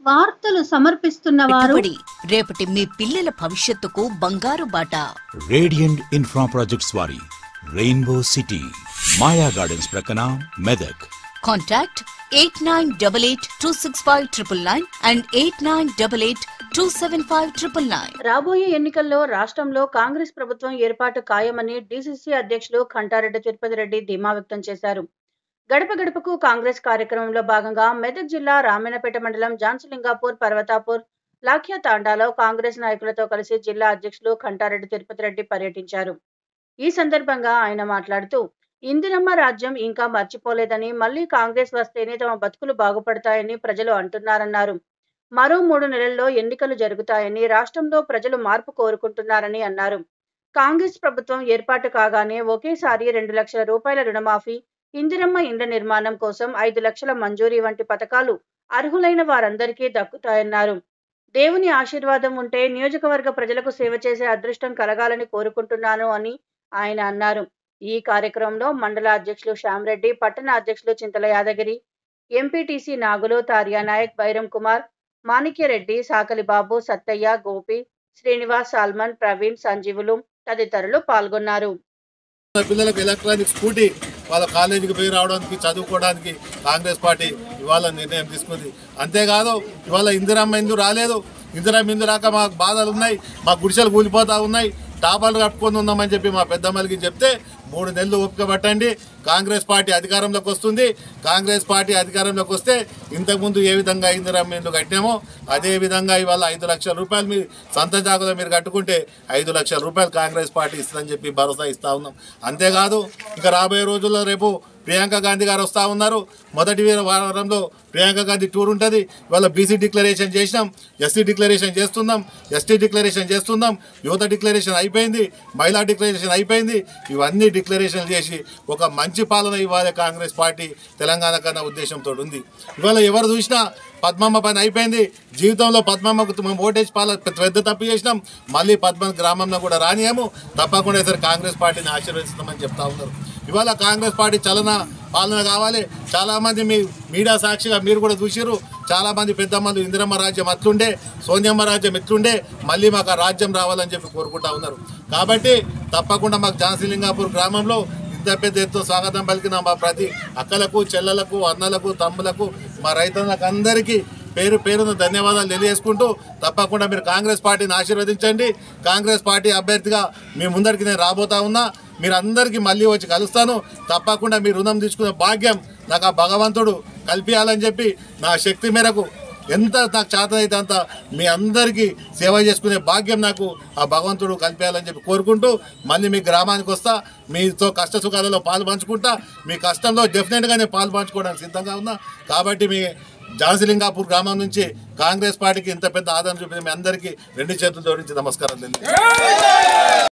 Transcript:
వార్తలు సమర్పిస్తున్న వారు పెట్టుబడి రేపటి మీ పిల్లల భవిష్యత్తుకు బంగారు బాట రేడియంట్ ఇన్ఫ్రా ప్రాజెక్ట్స్ వారి రెయిన్బో సిటీ మాయా గార్డెన్స్ ప్రక్కన Medak contact eight nine double eight two six five triple nine and eight nine double eight two seven five triple nine రాబోయే ఎన్నికల్లో రాష్ట్రంలో కాంగ్రెస్ ప్రభుత్వం ఏర్పాటు ఖాయమని డీసీసీ అధ్యక్షులు ఖంటారెడ్డి తిరుపతి రెడ్డి ధీమా వ్యక్తం చేశారు గడప గడపకు కాంగ్రెస్ కార్యక్రమంలో భాగంగా మెదక్ జిల్లా రామేణపేట మండలం జాన్సలింగాపూర్ పర్వతాపూర్ లాఖ్యా తాండాలో కాంగ్రెస్ నాయకులతో కలిసి జిల్లా అధ్యక్షులు ఖంటారెడ్డి తిరుపతి రెడ్డి పర్యటించారు ఈ సందర్భంగా ఆయన మాట్లాడుతూ ఇందిరమ్మ రాజ్యం ఇంకా మర్చిపోలేదని మళ్లీ కాంగ్రెస్ వస్తేనే తమ బతుకులు బాగుపడతాయని ప్రజలు అంటున్నారన్నారు మరో మూడు నెలల్లో ఎన్నికలు జరుగుతాయని రాష్ట్రంలో ప్రజలు మార్పు కోరుకుంటున్నారని అన్నారు కాంగ్రెస్ ప్రభుత్వం ఏర్పాటు కాగానే ఒకేసారి రెండు లక్షల రూపాయల రుణమాఫీ ఇందిరమ్మ ఇండ్ల నిర్మాణం కోసం ఐదు లక్షల మంజూరీ వంటి పథకాలు అర్హులైన వారందరికీ దక్కుతాయన్నారు దేవుని ఆశీర్వాదం ఉంటే నియోజకవర్గ ప్రజలకు సేవ చేసే అదృష్టం కలగాలని కోరుకుంటున్నాను అని ఆయన అన్నారు ఈ కార్యక్రమంలో మండల అధ్యక్షులు శ్యామరెడ్డి పట్టణ అధ్యక్షులు చింతల యాదగిరి ఎంపీటీసీ నాగులు తార్యా నాయక్ బైరం కుమార్ మాణిక్యరెడ్డి సాకలి బాబు సత్తయ్య గోపి శ్రీనివాస్ సాల్మన్ ప్రవీణ్ సంజీవులు తదితరులు పాల్గొన్నారు మన పిల్లలకు ఎలక్ట్రానిక్ స్కూటీ వాళ్ళ కాలేజీకి పోయి రావడానికి చదువుకోవడానికి కాంగ్రెస్ పార్టీ ఇవాళ నిర్ణయం తీసుకుంది అంతేకాదు ఇవాళ ఇందిరమ్మ ఇందు రాలేదు ఇందిరమ్మ ఇందు రాక మాకు బాధలు ఉన్నాయి మా గుడిసెలు కూలిపోతా ఉన్నాయి టాపాలు కట్టుకొని ఉన్నామని చెప్పి మా పెద్దమ్మలకి చెప్తే మూడు నెలలు ఓపిక పట్టండి కాంగ్రెస్ పార్టీ అధికారంలోకి వస్తుంది కాంగ్రెస్ పార్టీ అధికారంలోకి వస్తే ఇంతకుముందు ఏ విధంగా ఇందిరమ్మ ఇండ్లు కట్టామో అదే విధంగా ఇవాళ ఐదు లక్షల రూపాయలు మీరు సొంత జాగులో మీరు కట్టుకుంటే ఐదు లక్షల రూపాయలు కాంగ్రెస్ పార్టీ ఇస్తుందని చెప్పి భరోసా ఇస్తా ఉన్నాం అంతేకాదు ఇంకా రాబోయే రోజుల్లో రేపు ప్రియాంక గాంధీ గారు వస్తూ ఉన్నారు మొదటి వారంలో ప్రియాంక గాంధీ టూర్ ఉంటుంది ఇవాళ బీసీ డిక్లరేషన్ చేసినాం ఎస్సీ డిక్లరేషన్ చేస్తున్నాం ఎస్టీ డిక్లరేషన్ చేస్తున్నాం యువత డిక్లరేషన్ అయిపోయింది మహిళా డిక్లరేషన్ అయిపోయింది ఇవన్నీ డిక్లరేషన్ చేసి ఒక మంచి పాలన ఇవ్వాలి కాంగ్రెస్ పార్టీ తెలంగాణ కన్నా ఉద్దేశంతో ఉంది ఇవాళ ఎవరు చూసినా పద్మమ్మ పని అయిపోయింది జీవితంలో పద్మమ్మకు మేము ఓటేసి పాల పెద్ద తప్పు చేసినాం మళ్ళీ పద్మ గ్రామంలో కూడా రానియము తప్పకుండా సరే కాంగ్రెస్ పార్టీని ఆశీర్వదిస్తామని చెప్తా ఉన్నారు ఇవాళ కాంగ్రెస్ పార్టీ చలన పాలన కావాలి చాలామంది మీ మీడియా సాక్షిగా మీరు కూడా చూసిర్రు చాలామంది పెద్దమ్మలు ఇందిరమ్మ రాజ్యం అట్లుండే సోనియమ్మ రాజ్యం ఎట్లుండే మళ్ళీ మాకు ఆ రాజ్యం రావాలని చెప్పి కోరుకుంటా ఉన్నారు కాబట్టి తప్పకుండా మాకు ఝాన్సీలింగాపూర్ గ్రామంలో ఇంత పెద్ద ఎత్తు స్వాగతం పలికిన మా ప్రతి అక్కలకు చెల్లెలకు అన్నలకు తమ్ములకు మా రైతులకు అందరికీ పేరు పేరున ధన్యవాదాలు తెలియజేసుకుంటూ తప్పకుండా మీరు కాంగ్రెస్ పార్టీని ఆశీర్వదించండి కాంగ్రెస్ పార్టీ అభ్యర్థిగా మీ ముందరికి నేను రాబోతా ఉన్నా మీరు అందరికీ మళ్ళీ వచ్చి కలుస్తాను తప్పకుండా మీ రుణం తీసుకునే భాగ్యం నాకు ఆ భగవంతుడు కల్పించాలని చెప్పి నా శక్తి మేరకు ఎంత నాకు చేత అయితే అంత మీ అందరికీ సేవ చేసుకునే భాగ్యం నాకు ఆ భగవంతుడు కల్పించాలని చెప్పి కోరుకుంటూ మళ్ళీ మీ గ్రామానికి వస్తా మీతో కష్ట సుఖాలలో పాలు పంచుకుంటా మీ కష్టంలో డెఫినెట్గా నేను పాలు పంచుకోవడానికి సిద్ధంగా ఉన్నా కాబట్టి మీ జాన్సిలింగాపూర్ గ్రామం నుంచి కాంగ్రెస్ పార్టీకి ఇంత పెద్ద ఆదరణ చూపించిన మీ అందరికీ రెండు చేతులు జోడించి నమస్కారం తెలియజేస్తాను